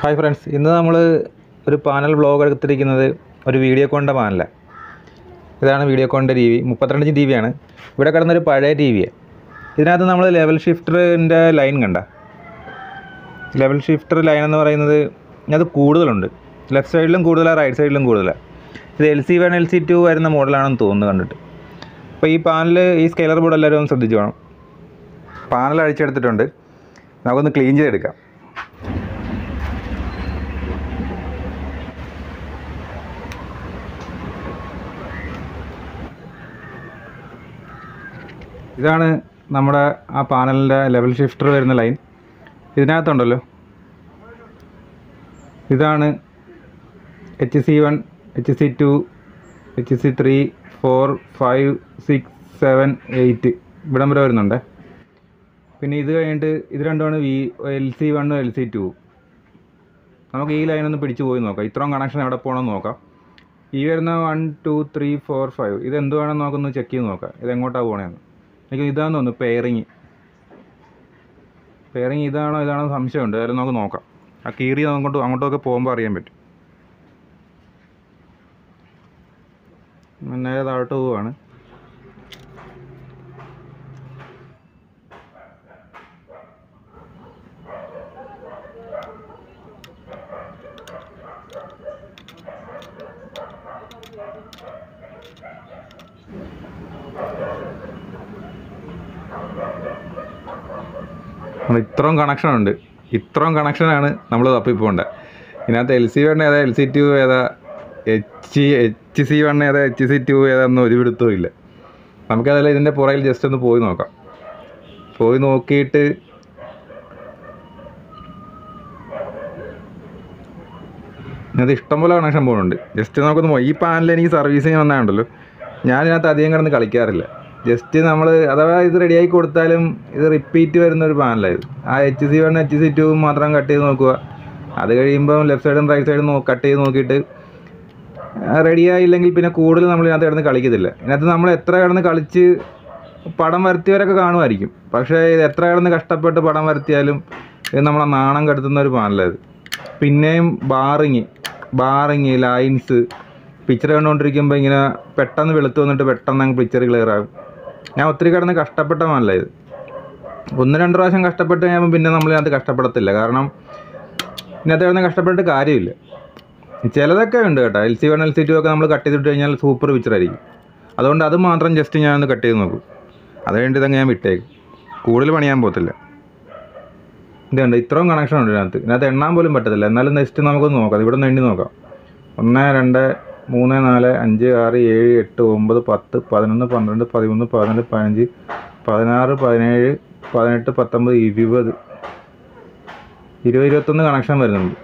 hi friends ഇന്ന് നമ്മൾ ഒരു പാനൽ വ്ളോഗ് എടുത്തിരിക്കുന്നത് ഒരു വീഡിയോ കോണിൻ്റെ പാനലാണ് ഇതാണ് വീഡിയോ കോണിൻ്റെ ടി വി മുപ്പത്തിരണ്ട് ഇഞ്ച് ടി വിയാണ് ഇവിടെ കിടന്നൊരു പഴയ ടി വിയാണ് ഇതിനകത്ത് നമ്മൾ ലെവൽ ഷിഫ്റ്ററിൻ്റെ ലൈൻ കണ്ട ലെവൽ ഷിഫ്റ്റർ ലൈൻ എന്ന് പറയുന്നത് അത് കൂടുതലുണ്ട് ലെഫ്റ്റ് സൈഡിലും കൂടുതലാണ് റൈറ്റ് സൈഡിലും കൂടുതലാണ് ഇത് L C one L C two വരുന്ന മോഡലാണെന്ന് തോന്നുന്നു കണ്ടിട്ട് അപ്പോൾ ഈ പാനൽ ഈ സ്കെയിലർ ബോർഡ് എല്ലാവരും ഒന്ന് ശ്രദ്ധിച്ചു വേണം പാനൽ അഴിച്ചെടുത്തിട്ടുണ്ട് നമുക്കൊന്ന് ക്ലീൻ ചെയ്തെടുക്കാം ഇതാണ് നമ്മുടെ ആ പാനലിൻ്റെ ലെവൽ ഷിഫ്റ്റർ വരുന്ന ലൈൻ ഇതിനകത്തുണ്ടല്ലോ ഇതാണ് H C one H C two H C three four five six seven eight ഇവിടം വരെ വരുന്നുണ്ട് പിന്നെ ഇത് കഴിഞ്ഞിട്ട് ഇത് രണ്ടുമാണ് വി എൽ സി വണ്ണും എൽ സി ടു നമുക്ക് ഈ ലൈനൊന്ന് പിടിച്ചു പോയി നോക്കാം ഇത്രയും കണക്ഷൻ എവിടെ പോകണമെന്ന് നോക്കാം ഈ വരുന്ന one two three four five ഇത് എന്തുവേണമെന്ന് നമുക്കൊന്ന് ചെക്ക് ചെയ്ത് നോക്കാം ഇത് എങ്ങോട്ടാണ് പോകണേന്ന് എനിക്ക് ഇതാന്ന് തോന്നുന്നു പെയറിങ് പെയറിങ് ഇതാണോ ഇതാണോ സംശയമുണ്ട് അതായത് നമുക്ക് നോക്കാം ആ കീറി അങ്ങോട്ട് അങ്ങോട്ടൊക്കെ പോകുമ്പോൾ അറിയാൻ പറ്റും നേരെ താഴോട്ട് പോവാണ് അപ്പോൾ ഇത്രയും കണക്ഷൻ ഉണ്ട് ഇത്രയും കണക്ഷനാണ് നമ്മൾ തപ്പിപ്പോണ്ടത് ഇതിനകത്ത് എൽ സി വൺ ഏതാ എൽ സി ടു ഏതാ എച്ച് എച്ച് സി വൺ ഏതാ എച്ച് സി ടു ഏതാന്ന് ഒരു പിടുത്തവും ഇല്ല നമുക്കതല്ല ഇതിൻ്റെ പുറകിൽ ജസ്റ്റ് ഒന്ന് പോയി നോക്കാം പോയി നോക്കിയിട്ട് ഇതിനകത്ത് ഇഷ്ടംപോലെ കണക്ഷൻ പോകുന്നുണ്ട് ജസ്റ്റ് നമുക്കൊന്ന് പോ- ഈ പാനൽ എനിക്ക് സർവീസിങ് വന്നാണ്ടല്ലോ ഞാൻ ഇതിനകത്ത് അധികം കിടന്ന് കളിക്കാറില്ല ജസ്റ്റ് നമ്മൾ അഥവാ ഇത് റെഡിയാക്കി കൊടുത്താലും ഇത് റിപ്പീറ്റ് വരുന്ന ഒരു പാനലായത് ആ H C one H C two മാത്രം കട്ട് ചെയ്ത് നോക്കുക അത് കഴിയുമ്പോൾ ലെഫ്റ്റ് സൈഡും റൈറ്റ് സൈഡും നോ കട്ട് ചെയ്ത് നോക്കിയിട്ട് റെഡി ആയില്ലെങ്കിൽ പിന്നെ കൂടുതൽ നമ്മൾ ഇതിനകത്ത് കിടന്ന് കളിക്കത്തില്ല ഇതിനകത്ത് നമ്മൾ എത്ര കിടന്ന് കളിച്ച് പടം വരത്തിയവരൊക്കെ കാണുമായിരിക്കും പക്ഷേ ഇത് എത്ര കിടന്ന് കഷ്ടപ്പെട്ട് പടം വരത്തിയാലും ഇത് നമ്മളെ നാണം കെടുത്തുന്ന ഒരു പാനലായത് പിന്നെയും ബാറിങ് ബാറിങ് ലൈൻസ് പിക്ചർ കണ്ടുകൊണ്ടിരിക്കുമ്പോൾ ഇങ്ങനെ പെട്ടെന്ന് വെളുത്ത് വന്നിട്ട് പെട്ടെന്ന് അങ്ങ് പിക്ചർ ക്ലിയർ ആകും ഞാൻ ഒത്തിരി കിടന്ന് കഷ്ടപ്പെട്ട പാനലായത് ഒന്ന് രണ്ട് പ്രാവശ്യം കഷ്ടപ്പെട്ട് കഴിയുമ്പോൾ പിന്നെ നമ്മൾ ഇതിനകത്ത് കഷ്ടപ്പെടത്തില്ല കാരണം ഇതിനകത്ത് കിടന്ന് കഷ്ടപ്പെട്ടിട്ട് കാര്യമില്ല ചിലതൊക്കെ ഉണ്ട് കേട്ടോ L C one L C two ഒക്കെ നമ്മൾ കട്ട് ചെയ്തിട്ട് കഴിഞ്ഞാൽ സൂപ്പർ പിക്ചർ ആയിരിക്കും അതുകൊണ്ട് അത് മാത്രം ജസ്റ്റ് ഞാനൊന്ന് കട്ട് ചെയ്ത് നോക്കും അത് കഴിഞ്ഞിട്ട് ഇതങ്ങ് ഞാൻ വിട്ടേക്കും കൂടുതൽ പണിയാൻ പോകത്തില്ല ഇതുണ്ട് ഇത്രയും കണക്ഷൻ ഉണ്ട് ഇതിനകത്ത് ഇതിനകത്ത് എണ്ണാൻ പോലും പറ്റത്തില്ല എന്നാലും നെക്സ്റ്റ് നമുക്കൊന്ന് നോക്കാം ഇവിടെ നിന്ന് എണ്ണി നോക്കാം ഒന്ന് രണ്ട് മൂന്ന് നാല് അഞ്ച് ആറ് ഏഴ് എട്ട് ഒമ്പത് പത്ത് പതിനൊന്ന് പന്ത്രണ്ട് പതിമൂന്ന് പതിനാല് പതിനഞ്ച് പതിനാറ് പതിനേഴ് പതിനെട്ട് പത്തൊമ്പത് ഇരുപത് ഇരുപത് ഇരുപത്തൊന്ന് കണക്ഷൻ വരുന്നുണ്ട്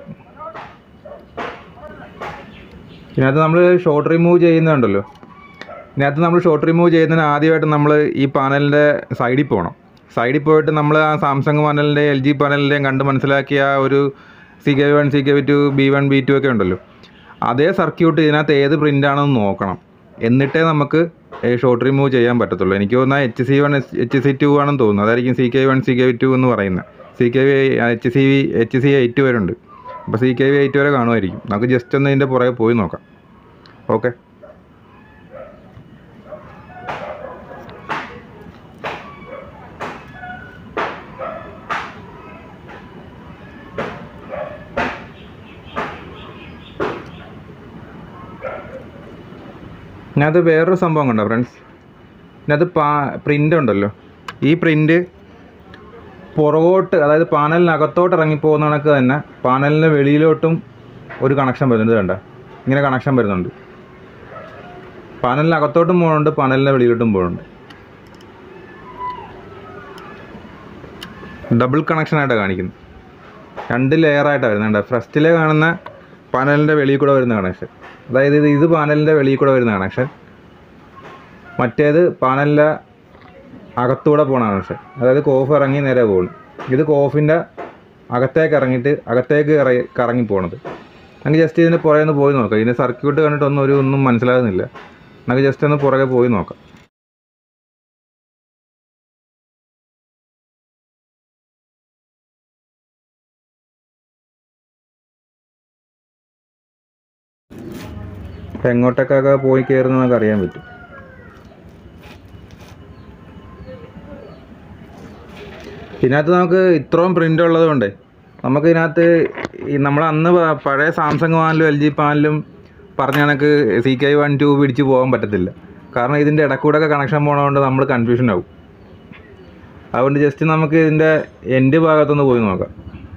ഇതിനകത്ത് നമ്മൾ ഷോർട്ട് റിമൂവ് ചെയ്യുന്നുണ്ടല്ലോ ഇതിനകത്ത് നമ്മൾ ഷോർട്ട് റിമൂവ് ചെയ്യുന്നതിന് ആദ്യമായിട്ട് നമ്മൾ ഈ പാനലിൻ്റെ സൈഡിൽ പോകണം സൈഡിൽ പോയിട്ട് നമ്മൾ ആ സാംസങ് പാനലിൻ്റെയും എൽ ജി പാനലിൻ്റെയും കണ്ട് മനസ്സിലാക്കിയ ആ ഒരു C K one C K V two B one B two ഒക്കെ ഉണ്ടല്ലോ അതേ സർക്യൂട്ട് ഇതിനകത്ത് ഏത് പ്രിൻ്റ് ആണെന്ന് നോക്കണം എന്നിട്ടേ നമുക്ക് ഷോർട്ട് റിമൂവ് ചെയ്യാൻ പറ്റത്തുള്ളൂ എനിക്ക് തോന്നുന്നത് H C one H C two ആണെന്ന് തോന്നുന്നു അതായിരിക്കും C K one C K V two എന്ന് പറയുന്നത് C K V H C V H C eight വരെ ഉണ്ട് അപ്പോൾ സി കെ വി എയ്റ്റ് വരെ കാണുമായിരിക്കും നമുക്ക് ജസ്റ്റ് ഒന്ന് ഇതിൻ്റെ പുറകെ പോയി നോക്കാം ഓക്കെ ഇതിനകത്ത് വേറൊരു സംഭവം കണ്ടോ ഫ്രണ്ട്സ് ഇതിനകത്ത് പാ പ്രിൻ്റ് ഉണ്ടല്ലോ ഈ പ്രിൻ്റ് പുറകോട്ട് അതായത് പാനലിനകത്തോട്ട് ഇറങ്ങിപ്പോകുന്ന കണക്ക് തന്നെ പാനലിൻ്റെ വെളിയിലോട്ടും ഒരു കണക്ഷൻ വരുന്നുണ്ട് കണ്ട ഇങ്ങനെ കണക്ഷൻ വരുന്നുണ്ട് പാനലിനകത്തോട്ടും പോകുന്നുണ്ട് പാനലിൻ്റെ വെളിയിലോട്ടും പോകുന്നുണ്ട് ഡബിൾ കണക്ഷനായിട്ടാണ് കാണിക്കുന്നത് രണ്ട് ലെയറായിട്ടാണ് വരുന്നുണ്ട് ഫസ്റ്റിലെ കാണുന്ന പാനലിൻ്റെ വെളിയിൽ കൂടെ വരുന്ന കണക്ഷൻ അതായത് ഇത് ഇത് പാനലിൻ്റെ വെളിയിൽ കൂടെ വരുന്ന കണക്ഷൻ മറ്റേത് പാനലിൻ്റെ അകത്തൂടെ പോണ കണക്ഷൻ അതായത് കോഫ് ഇറങ്ങി നേരെ പോകുന്നു ഇത് കോഫിൻ്റെ അകത്തേക്ക് ഇറങ്ങിയിട്ട് അകത്തേക്ക് ഇറങ്ങി കറങ്ങി പോണത് നമുക്ക് ജസ്റ്റ് ഇതിൻ്റെ പുറകെ ഒന്ന് പോയി നോക്കാം ഇതിൻ്റെ സർക്യൂട്ട് കണ്ടിട്ടൊന്നും ഒരു ഒന്നും മനസ്സിലാകുന്നില്ല നമുക്ക് ജസ്റ്റ് ഒന്ന് പുറകെ പോയി നോക്കാം ഇപ്പം എങ്ങോട്ടൊക്കെ പോയി കയറുന്നത് നമുക്ക് അറിയാൻ പറ്റും ഇതിനകത്ത് നമുക്ക് ഇത്രയും പ്രിൻ്റ് ഉള്ളത് കൊണ്ടേ നമുക്ക് ഇതിനകത്ത് ഈ നമ്മൾ അന്ന് പ- പഴയ സാംസങ് പാനലും എൽ ജി പാനലും പറഞ്ഞ കണക്ക് സി കെ വൺ ടു പിടിച്ച് പോകാൻ പറ്റത്തില്ല കാരണം ഇതിൻ്റെ ഇടക്കൂടെ ഒക്കെ കണക്ഷൻ പോണതുകൊണ്ട് നമ്മൾ കൺഫ്യൂഷൻ ആവും അതുകൊണ്ട് ജസ്റ്റ് നമുക്ക് ഇതിൻ്റെ എൻഡ് ഭാഗത്തൊന്ന് പോയി നോക്കാം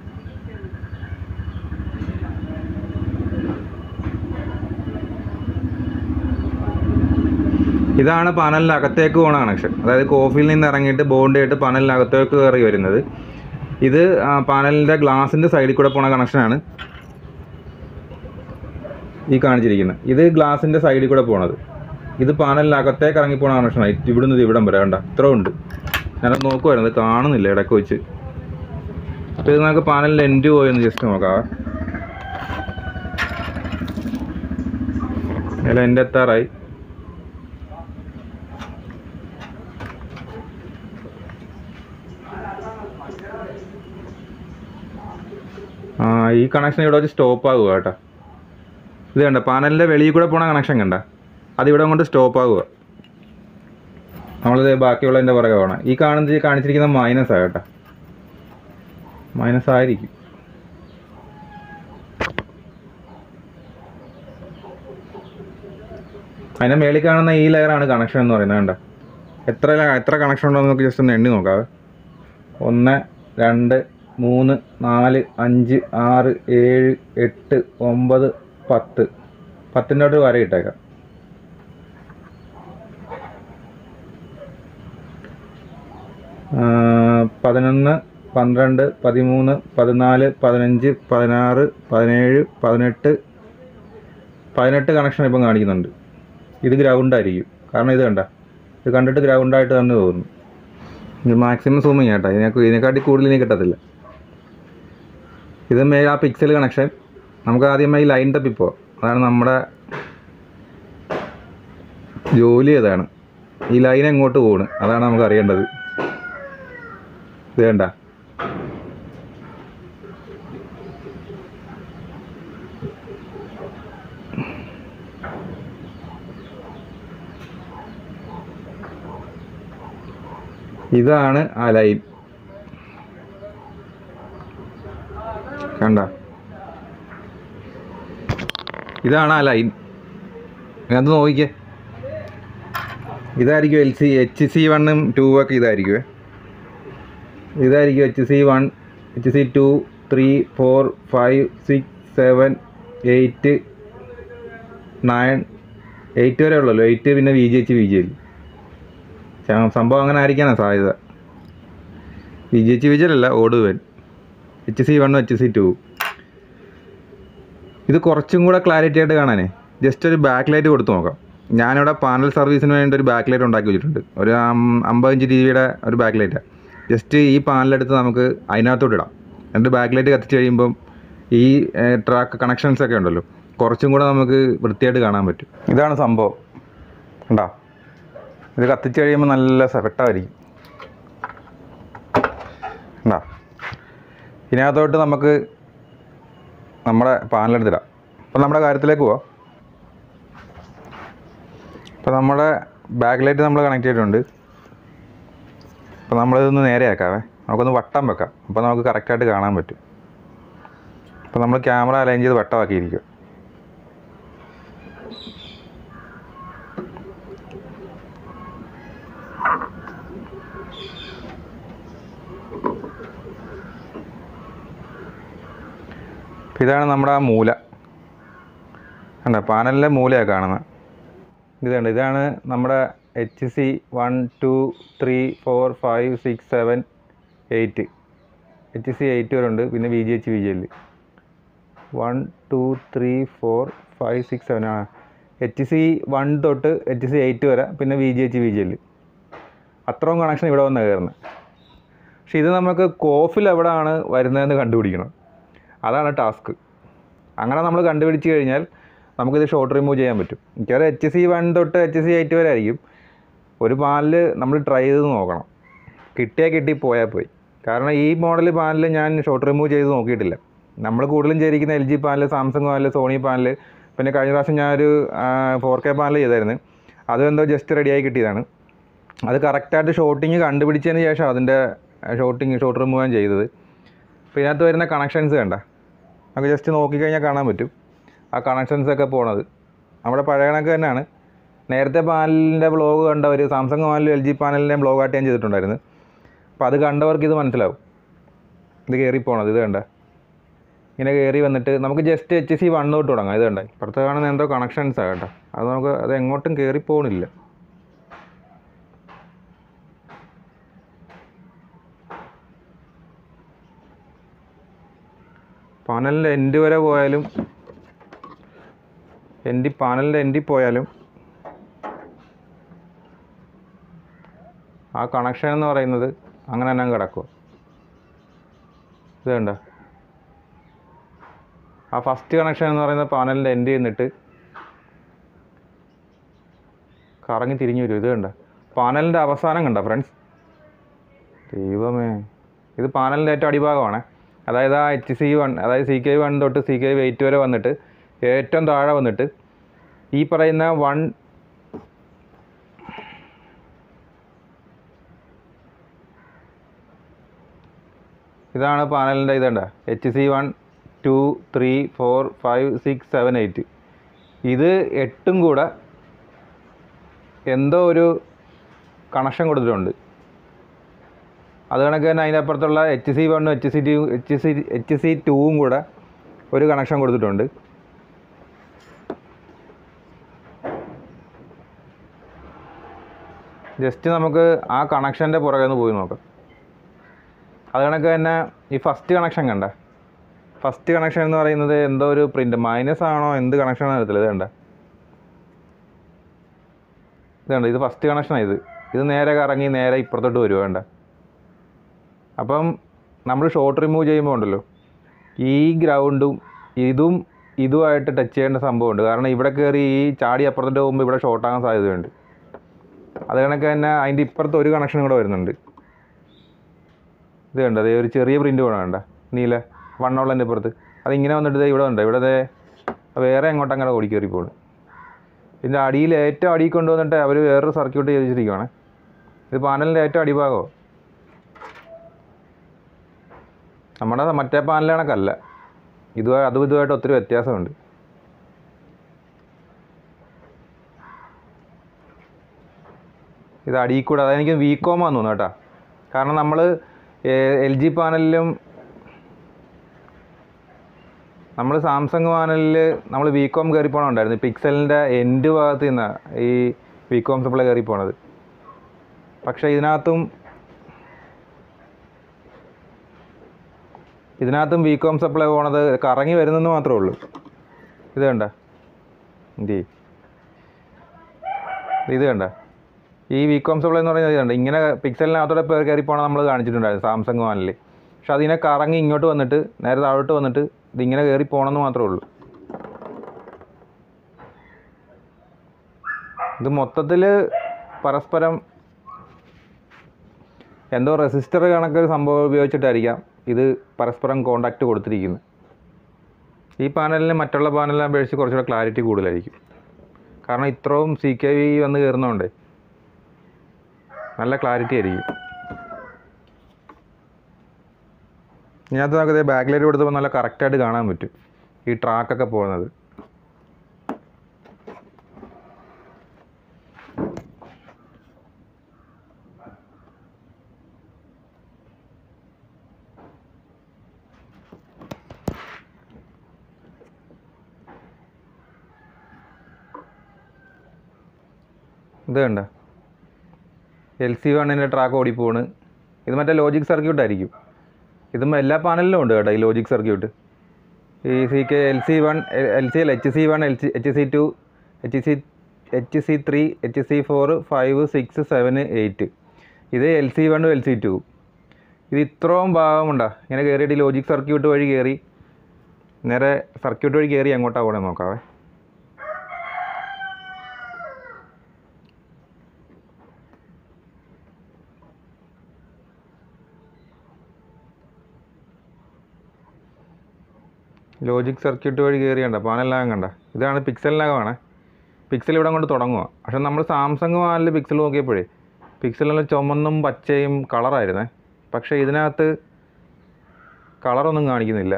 ഇതാണ് പാനലിൻ്റെ അകത്തേക്ക് പോണ കണക്ഷൻ അതായത് കോഫിയിൽ നിന്ന് ഇറങ്ങിയിട്ട് ബോണ്ട് ആയിട്ട് പാനലിൻ്റെ അകത്തേക്ക് കയറി വരുന്നത് ഇത് ആ, പാനലിൻ്റെ ഗ്ലാസിൻ്റെ സൈഡിൽ കൂടെ പോണ കണക്ഷനാണ് ഈ കാണിച്ചിരിക്കുന്നത് ഇത് ഗ്ലാസിൻ്റെ സൈഡിൽ കൂടെ പോണത് ഇത് പാനലിൻ്റെ അകത്തേക്ക് ഇറങ്ങി പോണ കണക്ഷനാണ് ഇവിടുന്ന് ഇത് ഇവിടം വരെ കണ്ട ഇത്ര ഉണ്ട് ഞാനത് നോക്കുമായിരുന്നു ഇത് കാണുന്നില്ല ഇടയ്ക്ക് വെച്ച് അപ്പോൾ ഇത് നമുക്ക് പാനലിൻ്റെ എൻഡ് പോയി ഒന്ന് ജസ്റ്റ് നോക്കാം അതിൽ എൻ്റെ എത്താറായി ആ ഈ കണക്ഷൻ ഇവിടെ വെച്ച് സ്റ്റോപ്പ് ആകുക കേട്ടോ ഇത് കണ്ട പാനലിൻ്റെ വെളിയിൽ കൂടെ പോണ കണക്ഷൻ കണ്ട അത് ഇവിടെ കൊണ്ട് സ്റ്റോപ്പ് ആകുക നമ്മളിത് ബാക്കിയുള്ളതിൻ്റെ പുറകെ പോകണം ഈ കാണുന്നത് കാണിച്ചിരിക്കുന്ന മൈനസ് ആ കേട്ടോ മൈനസ് ആയിരിക്കും അതിൻ്റെ മേളിൽ കാണുന്ന ഈ ലെയറാണ് കണക്ഷൻ എന്ന് പറയുന്നത് കണ്ട എത്ര ല- എത്ര കണക്ഷൻ ഉണ്ടോ എന്ന് നമുക്ക് ജസ്റ്റ് ഒന്ന് എണ്ണി നോക്കാവേ ഒന്ന് രണ്ട് മൂന്ന് നാല് അഞ്ച് ആറ് ഏഴ് എട്ട് ഒമ്പത് പത്ത് പത്തിൻ്റെ ഒരു വര ഇട്ടേക്കാം ആ, പതിനൊന്ന് പന്ത്രണ്ട് പതിമൂന്ന് പതിനാല് പതിനഞ്ച് പതിനാറ് പതിനേഴ് പതിനെട്ട് പതിനെട്ട് കണക്ഷൻ ഇപ്പം കാണിക്കുന്നുണ്ട് ഇത് ഗ്രൗണ്ട് ആയിരിക്കും കാരണം ഇത് കണ്ട ഇത് കണ്ടിട്ട് ഗ്രൗണ്ടായിട്ട് തന്നെ തോന്നുന്നു ഇത് മാക്സിമം സൂമിങ് കേട്ടോ ഇതിനൊക്കെ ഇതിനെക്കാട്ടി കൂടുതൽ ഇനി കിട്ടത്തില്ല ഇത് മേ ആ പിക്സൽ കണക്ഷൻ നമുക്ക് ആദ്യമായി ലൈൻ തപ്പി പോവാം അതാണ് നമ്മുടെ ജോലി അതാണ് ഈ ലൈൻ എങ്ങോട്ട് പോണ് അതാണ് നമുക്ക് അറിയേണ്ടത് ഇത് വേണ്ട ഇതാണ് ആ ലൈൻ കണ്ട ഇതാണ് ആ ലൈൻ അത് നോക്കിക്കേ ഇതായിരിക്കും എൽ സി എച്ച് സി വണ്ണും ടു ഒക്കെ ഇതായിരിക്കുമേ ഇതായിരിക്കും H C one H C two three four five six seven eight nine eight വരെ ഉള്ളല്ലോ എയ്റ്റ് പിന്നെ V G H V G L സംഭവം അങ്ങനെ ആയിരിക്കാനാണ് സാധ്യത V G H V G L അല്ല ഓടുവൻ എച്ച് സി വണ്ണും എച്ച് സി ടു ഇത് കുറച്ചും കൂടെ ക്ലാരിറ്റി ആയിട്ട് കാണാനേ ജസ്റ്റ് ഒരു ബാക്ക് ലൈറ്റ് കൊടുത്ത് നോക്കാം ഞാനിവിടെ പാനൽ സർവീസിന് വേണ്ടി ഒരു ബാക്ക് ലൈറ്റ് ഉണ്ടാക്കി വെച്ചിട്ടുണ്ട് ഒരു അം- അമ്പത് ഇഞ്ച് ടി വിയുടെ ഒരു ബാക്ക് ലൈറ്റാണ് ജസ്റ്റ് ഈ പാനലെടുത്ത് നമുക്ക് അതിനകത്തോട്ട് ഇടാം എന്നിട്ട് ബാക്ക് ലൈറ്റ് കത്തിച്ച് കഴിയുമ്പം ഈ ട്രാക്ക് കണക്ഷൻസ് ഒക്കെ ഉണ്ടല്ലോ കുറച്ചും കൂടെ നമുക്ക് വൃത്തിയായിട്ട് കാണാൻ പറ്റും ഇതാണ് സംഭവം കണ്ടോ ഇത് കത്തിച്ച് കഴിയുമ്പോൾ നല്ല സെഫക്റ്റായിരിക്കും കണ്ടോ ഇതിനകത്തോട്ട് നമുക്ക് നമ്മുടെ പാനലെടുത്തിടാം അപ്പം നമ്മുടെ കാര്യത്തിലേക്ക് പോവാം അപ്പോൾ നമ്മുടെ ബാക്ക് ലൈറ്റ് നമ്മൾ കണക്ട് ചെയ്തിട്ടുണ്ട് അപ്പോൾ നമ്മളിതൊന്ന് നേരെയാക്കാവേ നമുക്കൊന്ന് വട്ടം വെക്കാം അപ്പോൾ നമുക്ക് കറക്റ്റായിട്ട് കാണാൻ പറ്റും അപ്പോൾ നമ്മൾ ക്യാമറ അലൈൻ ചെയ്ത് വട്ടമാക്കിയിരിക്കും അപ്പോൾ ഇതാണ് നമ്മുടെ ആ മൂല കണ്ടോ പാനലിലെ മൂലയാണ് കാണുന്നത് ഇത് കണ്ടോ ഇതാണ് നമ്മുടെ H C one two three four five six seven eight H C eight വരെ ഉണ്ട് പിന്നെ V G H V G L one two three four five six seven ആ എച്ച് സി വൺ തൊട്ട് എച്ച് സി എയ്റ്റ് വരെ പിന്നെ V G H V G L അത്രയും connection ഇവിടെ വന്ന് കയറുന്നത് പക്ഷെ ഇത് നമുക്ക് കോഫിൽ എവിടെയാണ് വരുന്നതെന്ന് കണ്ടുപിടിക്കണം അതാണ് ടാസ്ക് അങ്ങനെ നമ്മൾ കണ്ടുപിടിച്ച് കഴിഞ്ഞാൽ നമുക്കിത് ഷോർട്ട് റിമൂവ് ചെയ്യാൻ പറ്റും മിക്കവാറും എച്ച് സി വൺ തൊട്ട് എച്ച് സി എയ്റ്റ് വരെ ആയിരിക്കും ഒരു പാനൽ നമ്മൾ ട്രൈ ചെയ്ത് നോക്കണം കിട്ടിയാൽ കിട്ടി പോയാൽ പോയി കാരണം ഈ മോഡൽ പാനൽ ഞാൻ ഷോർട്ട് റിമൂവ് ചെയ്ത് നോക്കിയിട്ടില്ല നമ്മൾ കൂടുതലും ചേരിക്കുന്ന L G panel Samsung panel Sony panel പിന്നെ കഴിഞ്ഞ പ്രാവശ്യം ഞാനൊരു ഫോർ കെ പാനൽ ചെയ്തായിരുന്നു അതും എന്തോ ജസ്റ്റ് റെഡിയായി കിട്ടിയതാണ് അത് കറക്റ്റായിട്ട് ഷോട്ടിങ് കണ്ടുപിടിച്ചതിന് ശേഷം അതിൻ്റെ ഷോട്ടിങ് ഷോട്ട് റിമൂവ് ഞാൻ ചെയ്തത് അപ്പോൾ ഇതിനകത്ത് വരുന്ന കണക്ഷൻസ് കണ്ട നമുക്ക് ജസ്റ്റ് നോക്കിക്കഴിഞ്ഞാൽ കാണാൻ പറ്റും ആ കണക്ഷൻസ് ഒക്കെ പോണത് നമ്മുടെ പഴയ കണക്ക് തന്നെയാണ് നേരത്തെ പാനലിൻ്റെ ബ്ലോഗ് കണ്ടവർ സാംസങ് പാനലും എൽ ജി പാനലിൻ്റെയും ബ്ലോഗായിട്ട് ഞാൻ ചെയ്തിട്ടുണ്ടായിരുന്നു അപ്പോൾ അത് കണ്ടവർക്ക് ഇത് മനസ്സിലാവും ഇത് കയറി പോണത് ഇത് കണ്ട ഇങ്ങനെ കയറി വന്നിട്ട് നമുക്ക് ജസ്റ്റ് എച്ച് സി വൺ തൊട്ട് തുടങ്ങാം ഇത് കണ്ട ഇപ്പുറത്ത് കാണുന്ന എന്തോ കണക്ഷൻസാണ് കേട്ടോ അത് നമുക്ക് അത് എങ്ങോട്ടും കയറി പോകണില്ല പാനലിൻ്റെ എൻഡ് വരെ പോയാലും എൻഡി പാനലിൻ്റെ എൻഡിൽ പോയാലും ആ കണക്ഷൻ എന്ന് പറയുന്നത് അങ്ങനെ തന്നെ കിടക്കും ഇത് കണ്ട ആ ഫസ്റ്റ് കണക്ഷൻ എന്ന് പറയുന്നത് പാനലിൻ്റെ എൻഡ് ചെയ്യുന്നിട്ട് കറങ്ങി തിരിഞ്ഞു വരും ഇത് കണ്ട പാനലിൻ്റെ അവസാനം കണ്ട ഫ്രണ്ട്സ് ദൈവമേ ഇത് പാനലിൻ്റെ ഏറ്റവും അടിഭാഗമാണ് അതായത് ആ എച്ച് സി വൺ അതായത് സി കെ വൺ തൊട്ട് സി കെ എയ്റ്റ് വരെ വന്നിട്ട് ഏറ്റവും താഴെ വന്നിട്ട് ഈ പറയുന്ന വൺ ഇതാണ് പാനലിൻ്റെ ഇതണ്ട H C one two three four five six seven eight ഇത് എട്ടും കൂടെ എന്തോ ഒരു കണക്ഷൻ കൊടുത്തിട്ടുണ്ട് അത് കണക്ക് തന്നെ അതിൻ്റെ അപ്പുറത്തുള്ള എച്ച് സി വണ്ണും H C two H C H C ടൂവും കൂടെ ഒരു കണക്ഷൻ കൊടുത്തിട്ടുണ്ട് ജസ്റ്റ് നമുക്ക് ആ കണക്ഷൻ്റെ പുറകെ ഒന്ന് പോയി നോക്കാം അത് കണക്ക് തന്നെ ഈ ഫസ്റ്റ് കണക്ഷൻ കണ്ട ഫസ്റ്റ് കണക്ഷൻ എന്ന് പറയുന്നത് എന്തോ ഒരു പ്രിൻ്റ് മൈനസ് ആണോ എന്ത് കണക്ഷനാണ് അറിയത്തില്ല ഇത് കണ്ട ഇത് കണ്ട ഇത് ഫസ്റ്റ് കണക്ഷനാണ് ഇത് ഇത് നേരെ കറങ്ങി നേരെ ഇപ്പുറത്തോട്ട് വരുമോ വേണ്ട അപ്പം നമ്മൾ ഷോർട്ട് റിമൂവ് ചെയ്യുമ്പോൾ ഉണ്ടല്ലോ ഈ ഗ്രൗണ്ടും ഇതും ഇതുമായിട്ട് ടച്ച് ചെയ്യേണ്ട സംഭവമുണ്ട് കാരണം ഇവിടെ കയറി ഈ ചാടി അപ്പുറത്തോട്ട് പോകുമ്പോൾ ഇവിടെ ഷോർട്ടാകാൻ സാധ്യതയുണ്ട് അത് കണക്ക് തന്നെ അതിൻ്റെ ഇപ്പുറത്ത് ഒരു കണക്ഷൻ കൂടെ വരുന്നുണ്ട് ഇത് കണ്ടോ ദേ ഒരു ചെറിയ പ്രിൻ്റ് വേണം വേണ്ട നീല വണ്ണമുള്ളതിൻ്റെ ഇപ്പുറത്ത് അതിങ്ങനെ വന്നിട്ട് ദേ ഇവിടെ ഉണ്ട് ഇവിടെ ദേ വേറെ എങ്ങോട്ടും അങ്ങനെ ഓടി കയറി പോകുന്നു ഇതിൻ്റെ അടിയിൽ ഏറ്റവും അടിയിൽ കൊണ്ടുവന്നിട്ട് അവർ വേറൊരു സർക്യൂട്ട് ചെയ്ത് വെച്ചിരിക്കുകയാണ് ഇത് പാനലിൻ്റെ ഏറ്റവും അടിഭാഗമോ നമ്മുടെ മറ്റേ പാനൽ കണക്കല്ല ഇതുമായി അതും ഇതുമായിട്ട് ഒത്തിരി വ്യത്യാസമുണ്ട് ഇത് അടിയിൽ കൂടെ അതായത് എനിക്ക് വീക്കോമാന്ന് തോന്നുന്നു കേട്ടോ കാരണം നമ്മൾ എൽ ജി പാനലിലും നമ്മൾ സാംസങ് പാനലിൽ നമ്മൾ വീക്കോം കയറി പോകണുണ്ടായിരുന്നു പിക്സലിൻ്റെ എൻഡ് ഭാഗത്ത് നിന്നാണ് ഈ വീക്കോം സപ്ലൈ കയറി പോണത് പക്ഷേ ഇതിനകത്തും ഇതിനകത്തും വീക്കോം സപ്ലൈ പോണത് കറങ്ങി വരുന്നെന്ന് മാത്രമേ ഉള്ളൂ ഇത് കണ്ട എന്തി ഇത് കണ്ട ഈ വീക്കോം സപ്ലൈ എന്ന് പറയുന്നത് ഇതുണ്ട് ഇങ്ങനെ പിക്സലിനകത്തോടെ പേർ കയറി പോകണം നമ്മൾ കാണിച്ചിട്ടുണ്ടായിരുന്നു സാംസങ് വാനിൽ പക്ഷെ അതിനെ കറങ്ങി ഇങ്ങോട്ട് വന്നിട്ട് നേരെ താഴോട്ട് വന്നിട്ട് ഇതിങ്ങനെ കയറി പോകണമെന്ന് മാത്രമേ ഉള്ളൂ ഇത് മൊത്തത്തിൽ പരസ്പരം എന്തോ റെസിസ്റ്റർ കണക്കൊരു സംഭവം ഉപയോഗിച്ചിട്ടായിരിക്കാം ഇത് പരസ്പരം കോണ്ടാക്റ്റ് കൊടുത്തിരിക്കുന്നത് ഈ പാനലിന് മറ്റുള്ള പാനലിനെ അപേക്ഷിച്ച് കുറച്ചുകൂടെ ക്ലാരിറ്റി കൂടുതലായിരിക്കും കാരണം ഇത്രയും സി കെ വി വന്ന് കയറുന്നതുകൊണ്ടേ നല്ല ക്ലാരിറ്റി ആയിരിക്കും ഇതിനകത്ത് നമുക്ക് ബാക്ക് ലൈറ്റ് കൊടുത്തപ്പോൾ നല്ല കറക്റ്റായിട്ട് കാണാൻ പറ്റും ഈ ട്രാക്കൊക്കെ പോകുന്നത് ഇത് കണ്ട എൽ സി വണ്ണിൻ്റെ ട്രാക്ക് ഓടിപ്പോണ് ഇത് മറ്റേ ലോജിക് സർക്യൂട്ട് ആയിരിക്കും ഇതും എല്ലാ പാനലിലും ഉണ്ട് കേട്ടോ ഈ ലോജിക് സർക്യൂട്ട് ഈ C K L C one L C L H C one L C H C two H C H C three H C four five six seven eight ഇത് L C വണ്ണും L C two ഇത് ഇത്രയും ഭാഗമുണ്ടാ ഇങ്ങനെ കയറിയിട്ട് ഈ logic circuit വഴി കയറി നേരെ സർക്യൂട്ട് വഴി കയറി എങ്ങോട്ടാണ് പോകണേ നോക്കാവേ ലോജിക് സർക്യൂട്ട് വഴി കയറി കണ്ട പാനെല്ലാം കണ്ട ഇതാണ് പിക്സലിനകമാണ് പിക്സൽ ഇവിടെ കൊണ്ട് തുടങ്ങുക പക്ഷെ നമ്മൾ സാംസങ് വാനിൽ പിക്സൽ നോക്കിയപ്പോഴേ പിക്സലിൽ ചുമന്നും പച്ചയും കളറായിരുന്നേ പക്ഷേ ഇതിനകത്ത് കളറൊന്നും കാണിക്കുന്നില്ല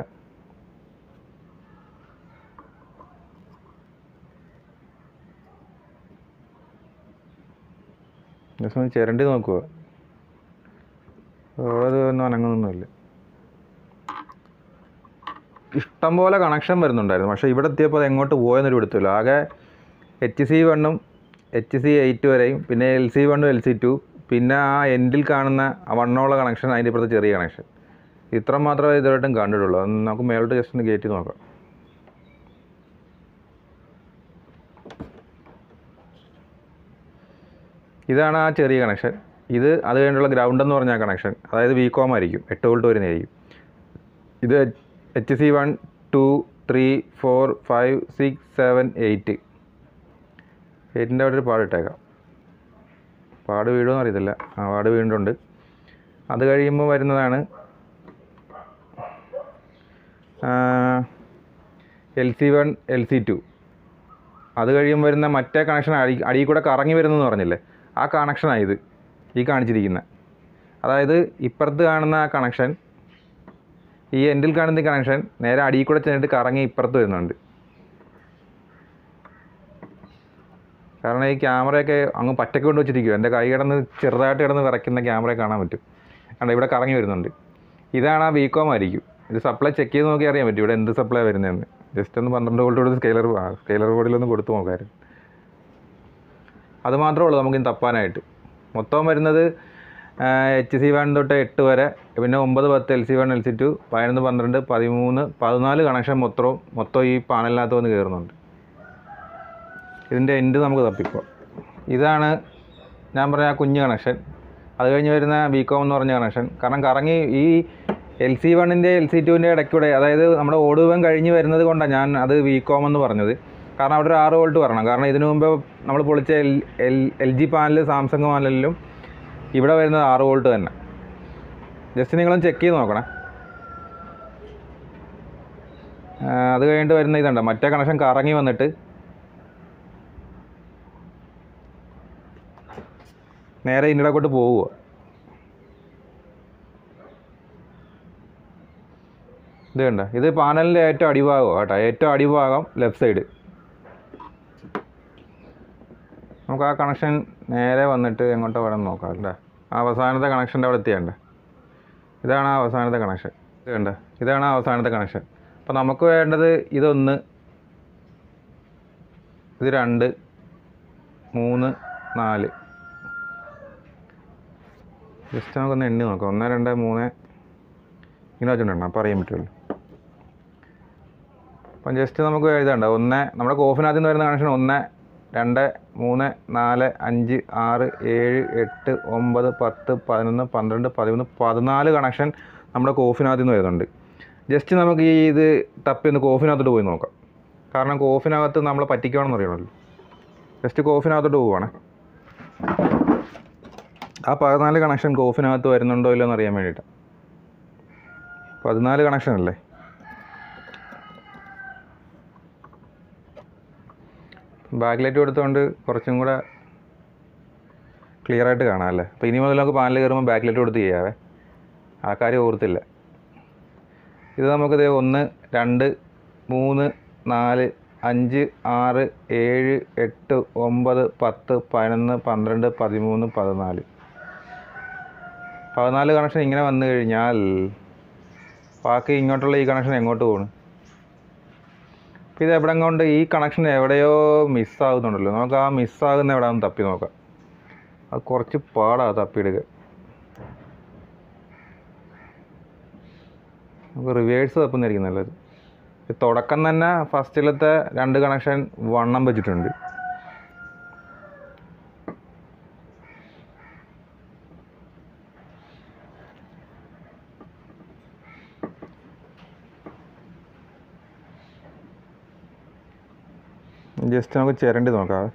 ജസ്റ്റ് ഒന്ന് ചിരണ്ടി നോക്കുക അത് ഒന്നും അനങ്ങുന്നൊന്നുമില്ല ഇഷ്ടം പോലെ കണക്ഷൻ വരുന്നുണ്ടായിരുന്നു പക്ഷേ ഇവിടെ എത്തിയപ്പോൾ അത് എങ്ങോട്ട് പോയെന്നൊരു പിടുത്തമില്ല ആകെ എച്ച് സി വണ്ണും എച്ച് സി എയ്റ്റ് വരെയും പിന്നെ എൽ സി വണ്ണും എൽ സി ടു പിന്നെ ആ എൻഡിൽ കാണുന്ന ആ വണ്ണമുള്ള കണക്ഷൻ അതിൻ്റെ ഇപ്പുറത്ത് ചെറിയ കണക്ഷൻ ഇത്ര മാത്രമേ ഇതുവരെയായിട്ടും കണ്ടിട്ടുള്ളൂ അത് നമുക്ക് മേലോട്ട് ജസ്റ്റ് ഒന്ന് കയറ്റി നോക്കാം ഇതാണ് ആ ചെറിയ കണക്ഷൻ ഇത് അത് കഴിഞ്ഞുള്ള ഗ്രൗണ്ട് എന്ന് പറഞ്ഞ കണക്ഷൻ അതായത് വി കോം ആയിരിക്കും എട്ട് വോൾട്ട് വരുന്നതായിരിക്കും ഇത് H C one two three four five six seven eight എയ്റ്റിൻ്റെ അവിടെ ഒരു പാട് ഇട്ടേക്കാം പാട് വീഴുമെന്ന് അറിയത്തില്ല ആ പാട് വീണിട്ടുണ്ട് അത് കഴിയുമ്പോൾ വരുന്നതാണ് L C one L C two അത് കഴിയുമ്പോൾ വരുന്ന മറ്റേ കണക്ഷൻ അടി അടിയിൽ കൂടെ കറങ്ങി വരുന്നെന്ന് പറഞ്ഞില്ലേ ആ കണക്ഷനാണ് ഇത് ഈ കാണിച്ചിരിക്കുന്നത് അതായത് ഇപ്പുറത്ത് കാണുന്ന ആ കണക്ഷൻ ഈ എൻഡിൽ കാണുന്ന ഈ കണക്ഷൻ നേരെ അടിയിൽ കൂടെ ചെന്നിട്ട് കറങ്ങി ഇപ്പുറത്ത് വരുന്നുണ്ട് കാരണം ഈ ക്യാമറയൊക്കെ അങ്ങ് പറ്റക്ക് കൊണ്ട് വെച്ചിരിക്കും എൻ്റെ കൈ കിടന്ന് ചെറുതായിട്ട് കിടന്ന് വിറയ്ക്കുന്ന ക്യാമറയെ കാണാൻ പറ്റും കണ്ടോ ഇവിടെ കറങ്ങി വരുന്നുണ്ട് ഇതാണ് ആ വീക്കോം ആയിരിക്കും ഇത് സപ്ലൈ ചെക്ക് ചെയ്ത് നോക്കി അറിയാൻ പറ്റും ഇവിടെ എന്ത് സപ്ലൈ വരുന്നതെന്ന് ജസ്റ്റ് ഒന്ന് പന്ത്രണ്ട് വോൾട്ട് കൊടുത്ത് സ്കെയിലർ സ്കെയിലർ ബോർഡിലൊന്ന് കൊടുത്ത് നോക്കാമായിരുന്നു അത് മാത്രമേ ഉള്ളൂ നമുക്കിനി തപ്പാനായിട്ട് മൊത്തം വരുന്നത് എച്ച് സി വൺ തൊട്ട് എട്ട് വരെ പിന്നെ ഒമ്പത് പത്ത് L C one L C two പതിനൊന്ന് പന്ത്രണ്ട് പതിമൂന്ന് പതിനാല് കണക്ഷൻ മൊത്തവും മൊത്തം ഈ പാനലിനകത്ത് വന്ന് കയറുന്നുണ്ട് ഇതിൻ്റെ എൻഡ് നമുക്ക് തപ്പിക്കോ ഇതാണ് ഞാൻ പറഞ്ഞ ആ കുഞ്ഞ് കണക്ഷൻ അത് കഴിഞ്ഞ് വരുന്ന ബി കോം എന്ന് പറഞ്ഞ കണക്ഷൻ കാരണം കറങ്ങി ഈ എൽ സി വണ്ണിൻ്റെ എൽ സി ടുവിൻ്റെ ഇടയ്ക്കൂടെ അതായത് നമ്മുടെ ഓടുവൻ കഴിഞ്ഞ് വരുന്നത് കൊണ്ടാണ് ഞാൻ അത് വി കോം എന്ന് പറഞ്ഞത് കാരണം അവിടെ ഒരു ആറ് വോൾട്ട് വരണം കാരണം ഇതിനു മുമ്പ് നമ്മൾ പൊളിച്ച L L L G panel Samsung പാനലിലും ഇവിടെ വരുന്നത് ആറ് വോൾട്ട് തന്നെ ജസ്റ്റ് നിങ്ങളൊന്ന് ചെക്ക് ചെയ്ത് നോക്കണേ ആ, അത് കഴിഞ്ഞിട്ട് വരുന്ന ഇതുണ്ട് മറ്റേ കണക്ഷൻ കറങ്ങി വന്നിട്ട് നേരെ ഇതിൻ്റെ കൂട്ട് പോവുക ഇത് കണ്ട ഇത് പാനലിൻ്റെ ഏറ്റവും അടിഭാഗം കേട്ടോ ഏറ്റവും അടിഭാഗം ലെഫ്റ്റ് സൈഡ് നമുക്ക് ആ കണക്ഷൻ നേരെ വന്നിട്ട് എങ്ങോട്ടോ വേണം നോക്കാം അല്ലേ ആ അവസാനത്തെ കണക്ഷൻ്റെ അവിടെ എത്തിയണ്ട ഇതാണ് ആ അവസാനത്തെ കണക്ഷൻ ഇത് കണ്ട ഇതാണ് ആ അവസാനത്തെ കണക്ഷൻ അപ്പോൾ നമുക്ക് വേണ്ടത് ഇതൊന്ന് ഇത് രണ്ട് മൂന്ന് നാല് ജസ്റ്റ് നമുക്കൊന്ന് എണ്ണി നോക്കാം ഒന്ന് രണ്ട് മൂന്ന് ഇങ്ങനെ വെച്ചിട്ടുണ്ടോ അപ്പോൾ അറിയാൻ പറ്റുമല്ലോ അപ്പം ജസ്റ്റ് നമുക്ക് എഴുതണ്ട ഒന്ന് നമ്മുടെ കോഫിനകത്ത് നിന്ന് വരുന്ന കണക്ഷൻ ഒന്ന് രണ്ട് മൂന്ന് നാല് അഞ്ച് ആറ് ഏഴ് എട്ട് ഒമ്പത് പത്ത് പതിനൊന്ന് പന്ത്രണ്ട് പതിമൂന്ന് പതിനാല് കണക്ഷൻ നമ്മുടെ കോഫിനകത്ത് നിന്ന് വരുന്നുണ്ട് ജസ്റ്റ് നമുക്ക് ഈ ഇത് തപ്പി ഒന്ന് കോഫിനകത്തോട്ട് പോയി നോക്കാം കാരണം കോഫിനകത്ത് നമ്മളെ പറ്റിക്കുകയാണെന്ന് അറിയണമല്ലോ ജസ്റ്റ് കോഫിനകത്തോട്ട് പോവുകയാണേ ആ പതിനാല് കണക്ഷൻ കോഫിനകത്ത് വരുന്നുണ്ടോ ഇല്ലയോ എന്ന് അറിയാൻ വേണ്ടിയിട്ടാണ് പതിനാല് കണക്ഷൻ അല്ലേ ബാക്ക് ലൈറ്റ് കൊടുത്തുകൊണ്ട് കുറച്ചും കൂടെ ക്ലിയർ ആയിട്ട് കാണാം അല്ലേ അപ്പോൾ ഇനി മുതൽ നമുക്ക് പാനൽ കയറുമ്പോൾ ബാക്ക് ലൈറ്റ് കൊടുത്ത് ചെയ്യാവേ ആ കാര്യം ഓർത്തില്ല ഇത് നമുക്കിത് ഒന്ന് രണ്ട് മൂന്ന് നാല് അഞ്ച് ആറ് ഏഴ് എട്ട് ഒമ്പത് പത്ത് പതിനൊന്ന് പന്ത്രണ്ട് പതിമൂന്ന് പതിനാല് പതിനാല് കണക്ഷൻ ഇങ്ങനെ വന്നു കഴിഞ്ഞാൽ ബാക്കി ഇങ്ങോട്ടുള്ള ഈ കണക്ഷൻ എങ്ങോട്ട് പോകണം അപ്പോൾ ഇത് എവിടെ കൊണ്ട് ഈ കണക്ഷൻ എവിടെയോ മിസ്സാകുന്നുണ്ടല്ലോ നമുക്ക് ആ മിസ്സാകുന്ന എവിടെയാണെന്ന് തപ്പി നോക്കാം അത് കുറച്ച് പാടാണ് തപ്പിയെടുക്കുക നമുക്ക് റിവേഴ്സ് തപ്പുന്നതായിരിക്കും നല്ലത് ഈ തുടക്കം തന്നെ ഫസ്റ്റിലത്തെ രണ്ട് കണക്ഷൻ വണ്ണം വെച്ചിട്ടുണ്ട് ജസ്റ്റ് നമുക്ക് ചിരണ്ടി നോക്കാം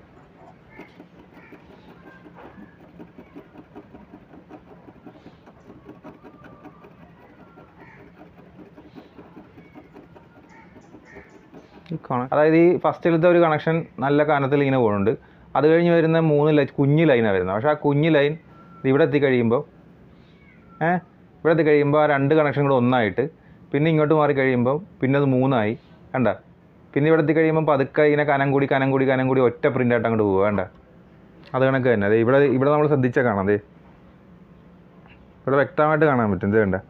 ഈ കണ അതായത് ഈ ഫസ്റ്റിലത്തെ ഒരു കണക്ഷൻ നല്ല കനത്തിൽ ഇങ്ങനെ പോകുന്നുണ്ട് അത് കഴിഞ്ഞ് വരുന്ന മൂന്ന് ലൈൻ കുഞ്ഞ് ലൈനാണ് വരുന്നത് പക്ഷേ ആ കുഞ്ഞ് ലൈൻ ഇവിടെ എത്തിക്കഴിയുമ്പോൾ ഏ ഇവിടെ എത്തിക്കഴിയുമ്പോൾ ആ രണ്ട് കണക്ഷൻ കൂടെ ഒന്നായിട്ട് പിന്നെ ഇങ്ങോട്ട് മാറി കഴിയുമ്പോൾ പിന്നെ അത് മൂന്നായി കണ്ട പിന്നെ ഇവിടെ എത്തിക്കഴിയുമ്പോൾ പതുക്കെ ഇങ്ങനെ കനം കൂടി കനം കൂടി കനം കൂടി ഒറ്റ പ്രിൻ്റായിട്ട് അങ്ങോട്ട് പോവുക വേണ്ട അത് കണക്ക് തന്നെ അതെ ഇവിടെ ഇവിടെ നമ്മൾ ശ്രദ്ധിച്ചാൽ കാണാം അതെ ഇവിടെ വ്യക്തമായിട്ട് കാണാൻ പറ്റും ഇത് കണ്ട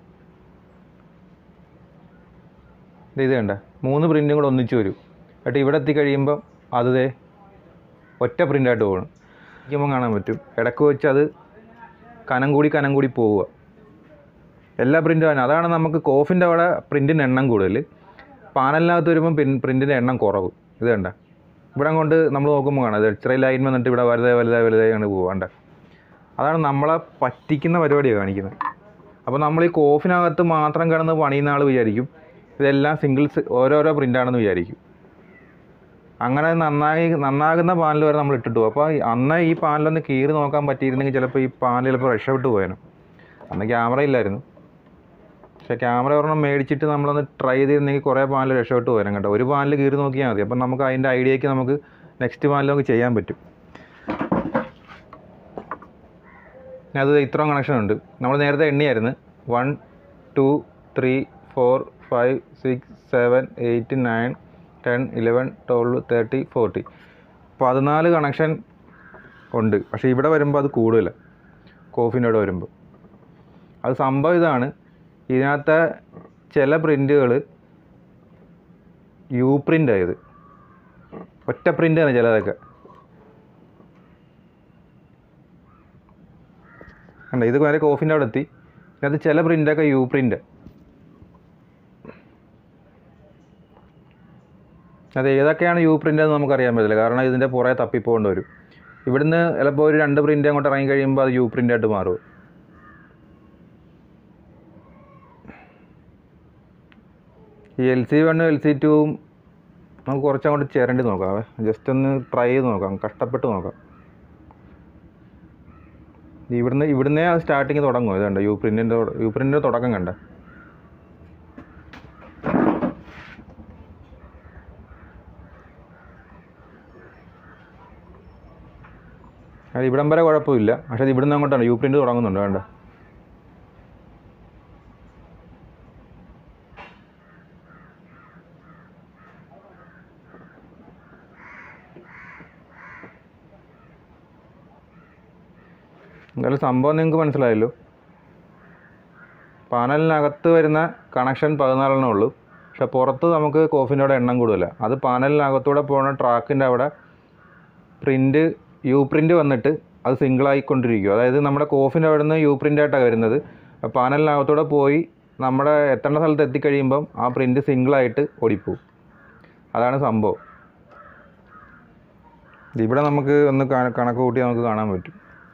ദേ ഇത് കണ്ട മൂന്ന് പ്രിൻറ്റും കൂടെ ഒന്നിച്ച് വരും എന്നിട്ട് ഇവിടെ എത്തിക്കഴിയുമ്പോൾ അത് ദേ ഒറ്റ പ്രിൻ്റായിട്ട് പോകണം ഇരിക്കുമ്പോൾ കാണാൻ പറ്റും ഇടയ്ക്ക് വെച്ച് അത് കനം കൂടി കനം കൂടി പോവുക എല്ലാ പ്രിൻറ്റും ആണ് അതാണ് നമുക്ക് കോഫിൻ്റെ അവിടെ പ്രിൻറ്റിൻ്റെ എണ്ണം കൂടുതൽ പാനലിനകത്ത് വരുമ്പോൾ പിൻ പ്രിൻറ്റിൻ്റെ എണ്ണം കുറവ് ഇത് കണ്ട ഇവിടെ കൊണ്ട് നമ്മൾ നോക്കുമ്പോൾ കാണാം ഇത് ഇച്ചിരി ലൈൻ വന്നിട്ട് ഇവിടെ വലുതായി വലുതായി വലുതായി അങ്ങോട്ട് പോകണ്ട അതാണ് നമ്മളെ പറ്റിക്കുന്ന പരിപാടിയാണ് കാണിക്കുന്നത് അപ്പോൾ നമ്മൾ ഈ കോഫിനകത്ത് മാത്രം കിടന്ന് പണിയുന്ന ആൾ വിചാരിക്കും ഇതെല്ലാം സിംഗിൾസ് ഓരോരോ പ്രിൻ്റാണെന്ന് വിചാരിക്കും അങ്ങനെ നന്നായി നന്നാകുന്ന പാനൽ വരെ നമ്മൾ ഇട്ടിട്ടു അപ്പോൾ ഈ- അന്ന് ഈ പാനലൊന്ന് കീറി നോക്കാൻ പറ്റിയിരുന്നെങ്കിൽ ചിലപ്പോൾ ഈ പാനൽ ചിലപ്പോൾ രക്ഷപ്പെട്ട് പോയേനെ അന്ന് ക്യാമറ ഇല്ലായിരുന്നു പക്ഷേ ക്യാമറ ഒരെണ്ണം മേടിച്ചിട്ട് നമ്മളൊന്ന് ട്രൈ ചെയ്തിരുന്നെങ്കിൽ കുറേ പാനൽ രക്ഷപ്പെട്ട് പോരാൻ കേട്ടോ ഒരു പാനൽ കീറി നോക്കിയാൽ മതി അപ്പം നമുക്ക് അതിൻ്റെ ഐഡിയയ്ക്ക് നമുക്ക് നെക്സ്റ്റ് പാനൽ നമുക്ക് ചെയ്യാൻ പറ്റും ഇനി അത് ഇത്രയും കണക്ഷൻ ഉണ്ട് നമ്മൾ നേരത്തെ എണ്ണിയായിരുന്നു one two three four five six seven eight nine ten eleven twelve thirty forty പതിനാല് കണക്ഷൻ ഉണ്ട് പക്ഷേ ഇവിടെ വരുമ്പോൾ അത് കൂടുതലാണ് കോഫിൻ്റെ അവിടെ വരുമ്പോൾ അത് സംഭവം ഇതാണ് ഇതിനകത്തെ ചില പ്രിൻ്റുകൾ യു പ്രിൻ്റ് ആയത് ഒറ്റ പ്രിൻ്റാണ് ചിലതൊക്കെ കണ്ട ഇത് വരെ കോഫിൻ്റെ അവിടെ എത്തി ഇതിനകത്ത് ചില പ്രിൻ്റൊക്കെ യു പ്രിൻ്റ് അത് ഏതൊക്കെയാണ് യു പ്രിൻ്റ് എന്ന് നമുക്കറിയാൻ പറ്റില്ല കാരണം ഇതിൻ്റെ പുറകെ തപ്പിപ്പോകേണ്ടി വരും ഇവിടുന്ന് ചിലപ്പോൾ ഒരു രണ്ട് പ്രിൻ്റ് അങ്ങോട്ട് ഇറങ്ങി കഴിയുമ്പോൾ അത് യു പ്രിൻ്റായിട്ട് മാറും ഈ എൽ സി വണ്ണും എൽ സി ടുവും നമുക്ക് കുറച്ചങ്ങോട്ട് ചേരേണ്ടി നോക്കാം ജസ്റ്റ് ഒന്ന് ട്രൈ ചെയ്ത് നോക്കാം കഷ്ടപ്പെട്ട് നോക്കാം ഇവിടുന്ന് ഇവിടുന്നേ അത് സ്റ്റാർട്ടിങ് തുടങ്ങും ഇതുണ്ട് യു പ്രിൻറ്റിൻ്റെ യു പ്രിൻറ്റിൻ്റെ തുടക്കം കണ്ട അത് ഇവിടം വരെ കുഴപ്പമില്ല പക്ഷേ അത് ഇവിടുന്ന് അങ്ങോട്ടാണ് യു പ്രിൻറ്റ് തുടങ്ങുന്നുണ്ട് വേണ്ട എന്തായാലും സംഭവം നിങ്ങൾക്ക് മനസ്സിലായല്ലോ പാനലിനകത്ത് വരുന്ന കണക്ഷൻ പതിനാലെണ്ണേ ഉള്ളൂ പക്ഷെ പുറത്ത് നമുക്ക് കോഫിൻ്റെ എണ്ണം കൂടുതല അത് പാനലിനകത്തൂടെ പോകുന്ന ട്രാക്കിൻ്റെ അവിടെ പ്രിൻ്റ് യു പ്രിൻ്റ് വന്നിട്ട് അത് സിംഗിളായിക്കൊണ്ടിരിക്കും അതായത് നമ്മുടെ കോഫിൻ്റെ അവിടെ നിന്ന് യു പ്രിൻ്റ് ആയിട്ടാണ് വരുന്നത് അപ്പോൾ പാനലിനകത്തൂടെ പോയി നമ്മുടെ എത്തേണ്ട സ്ഥലത്ത് എത്തിക്കഴിയുമ്പം ആ പ്രിൻ്റ് സിംഗിളായിട്ട് ഓടിപ്പോവും അതാണ് സംഭവം ഇവിടെ നമുക്ക് ഒന്ന് കണ- കണക്ക് കൂട്ടി നമുക്ക് കാണാൻ പറ്റും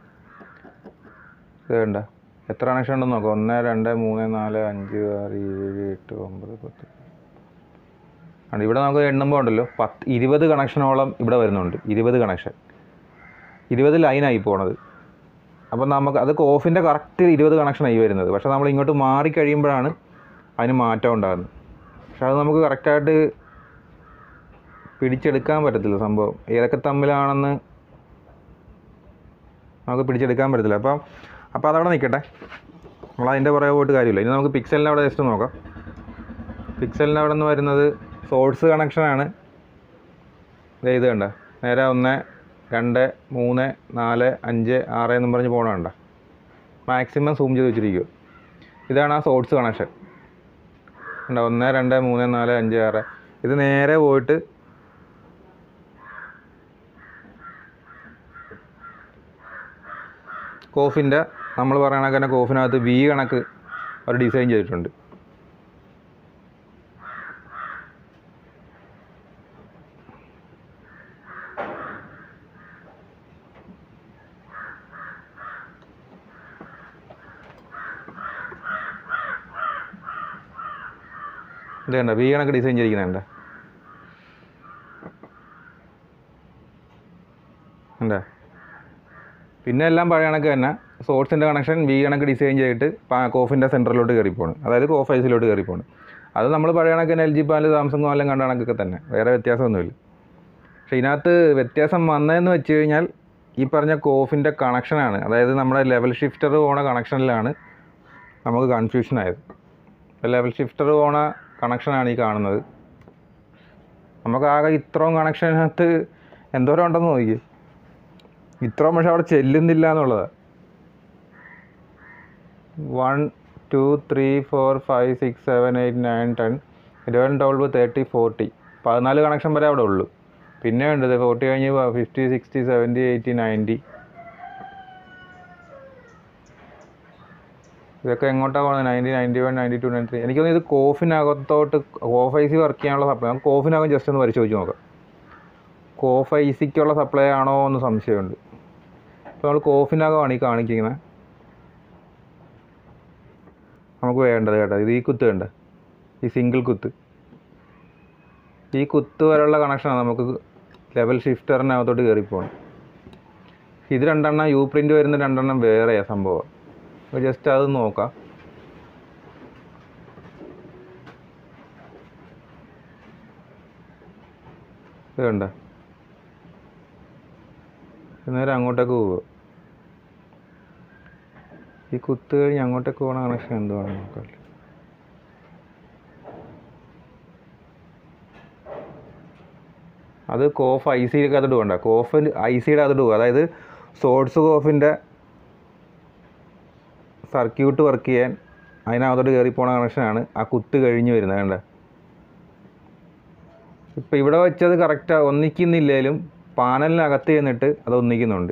ഇത് വേണ്ട എത്ര കണക്ഷൻ ഉണ്ടെന്ന് നോക്കാം ഒന്ന് രണ്ട് മൂന്ന് നാല് അഞ്ച് ആറ് ഏഴ് എട്ട് ഒമ്പത് പത്ത് ആണ് ഇവിടെ നമുക്ക് എണ്ണുമ്പോൾ ഉണ്ടല്ലോ പത്ത് ഇരുപത് കണക്ഷനോളം ഇവിടെ വരുന്നുണ്ട് ഇരുപത് കണക്ഷൻ ഇരുപത് ലൈനായി പോണത് അപ്പം നമുക്ക് അത് കോഫിൻ്റെ കറക്റ്റ് ഇരുപത് കണക്ഷനായി വരുന്നത് പക്ഷേ നമ്മൾ ഇങ്ങോട്ട് മാറി കഴിയുമ്പോഴാണ് അതിന് മാറ്റം ഉണ്ടാകുന്നത് പക്ഷെ അത് നമുക്ക് കറക്റ്റായിട്ട് പിടിച്ചെടുക്കാൻ പറ്റത്തില്ല സംഭവം ഏതൊക്കെ തമ്മിലാണെന്ന് നമുക്ക് പിടിച്ചെടുക്കാൻ പറ്റത്തില്ല അപ്പം അപ്പോൾ അതവിടെ നിൽക്കട്ടെ നമ്മൾ അതിൻ്റെ പുറകെ പോയിട്ട് കാര്യമില്ല ഇനി നമുക്ക് പിക്സലിൻ്റെ അവിടെ ജസ്റ്റ് നോക്കാം പിക്സലിൻ്റെ അവിടെ നിന്ന് വരുന്നത് സോഴ്സ് കണക്ഷനാണ് ദേ ഇത് കണ്ട നേരെ ഒന്ന് രണ്ട് മൂന്ന് നാല് അഞ്ച് ആറ് എന്നും പറഞ്ഞ് പോകണ കണ്ട മാക്സിമം സൂം ചെയ്ത് വെച്ചിരിക്കുക ഇതാണ് ആ സോഴ്സ് കണക്ഷൻ കണ്ട ഒന്ന് രണ്ട് മൂന്ന് നാല് അഞ്ച് ആറ് ഇത് നേരെ പോയിട്ട് കോഫിൻ്റെ നമ്മൾ പറയണ കണക്ക് തന്നെ കോഫിനകത്ത് വി കണക്ക് ഒരു ഡിസൈൻ ചെയ്തിട്ടുണ്ട് ഇത് കണ്ട വി കണക്ക് ഡിസൈൻ ചെയ്തിരിക്കുന്നുണ്ട് എന്താ പിന്നെ എല്ലാം പഴയ കണക്ക് തന്നെ സോഴ്സിൻ്റെ കണക്ഷൻ വി കണക്ക് ഡിസൈൻ ചെയ്തിട്ട് പാ- കോഫിൻ്റെ സെൻറ്ററിലോട്ട് കയറിപ്പോണ് അതായത് കോഫ് ഐസിലോട്ട് കയറിപ്പോണ് അത് നമ്മൾ പഴയ കണക്കിന് എൽ ജി പാനൽ സാംസങ്ങോ എല്ലാം കണ്ട കണക്കൊക്കെ തന്നെ വേറെ വ്യത്യാസമൊന്നുമില്ല പക്ഷേ ഇതിനകത്ത് വ്യത്യാസം വന്നതെന്ന് വെച്ച് കഴിഞ്ഞാൽ ഈ പറഞ്ഞ കോഫിൻ്റെ കണക്ഷനാണ് അതായത് നമ്മുടെ ലെവൽ ഷിഫ്റ്റർ പോണ കണക്ഷനിലാണ് നമുക്ക് കൺഫ്യൂഷൻ ആയത് ഇപ്പോൾ ലെവൽ ഷിഫ്റ്റർ പോണ കണക്ഷനാണ് ഈ കാണുന്നത് നമുക്ക് ആകെ ഇത്രയും കണക്ഷനകത്ത് എന്തോരം ഉണ്ടെന്ന് നോക്കി ഇത്രയും പക്ഷെ അവിടെ ചെല്ലുന്നില്ല എന്നുള്ളതാണ് one two three four five six seven eight nine ten eleven twelve thirty forty പതിനാല് കണക്ഷൻ വരെ അവിടെ ഉള്ളൂ പിന്നെ ഉണ്ട് ഫോർട്ടി കഴിഞ്ഞ് fifty sixty seventy eighty ninety ഇതൊക്കെ എങ്ങോട്ടാണ് പോകുന്നത് ninety ninety one ninety two ninety three എനിക്ക് തോന്നുന്നു ഇത് കോഫിനകത്തോട്ട് കോഫ് ഐ സി വർക്ക് ചെയ്യാനുള്ള സപ്ലൈ നമുക്ക് കോഫിനകം ജസ്റ്റ് ഒന്ന് പരിശോധിച്ച് നോക്കാം കോഫ് ഐ സിക്കുള്ള സപ്ലൈ ആണോ എന്ന് സംശയമുണ്ട് ഇപ്പോൾ നമ്മൾ കോഫിനകമാണ് ഈ കാണിക്കുന്നത് നമുക്ക് വേണ്ടത് കേട്ടോ ഇത് ഈ കുത്ത് വേണ്ട ഈ സിംഗിൾ കുത്ത് ഈ കുത്ത് വരെയുള്ള കണക്ഷനാണ് നമുക്ക് ലെവൽ ഷിഫ്റ്ററിനകത്തോട്ട് കയറിപ്പോകണം ഇത് രണ്ടെണ്ണം യു പ്രിൻ്റ് വരുന്ന രണ്ടെണ്ണം വേറെയാണ് സംഭവം അപ്പോൾ ജസ്റ്റ് അത് നോക്കാം ഇത് കണ്ട നേരെ അങ്ങോട്ടേക്ക് പോവുക ഈ കുത്ത് കഴിഞ്ഞ് അങ്ങോട്ടേക്ക് പോകണ കണക്ഷൻ എന്തുവാണെന്ന് നോക്കാം അത് കോഫ് ഐ സിയിലേക്ക് അകത്തോട്ട് പോകണ്ട കോഫ് ഐ സിയുടെ അകത്തോട്ട് പോകുക അതായത് സോഴ്സ് കോഫിൻ്റെ സർക്യൂട്ട് വർക്ക് ചെയ്യാൻ അതിനകത്തോട്ട് കയറി പോണ കണക്ഷനാണ് ആ കുത്ത് കഴിഞ്ഞ് വരുന്നത് കണ്ട ഇപ്പം ഇവിടെ വെച്ചത് കറക്റ്റാ ഒന്നിക്കുന്നില്ലേലും പാനലിനകത്ത് ചെന്നിട്ട് അത് ഒന്നിക്കുന്നുണ്ട്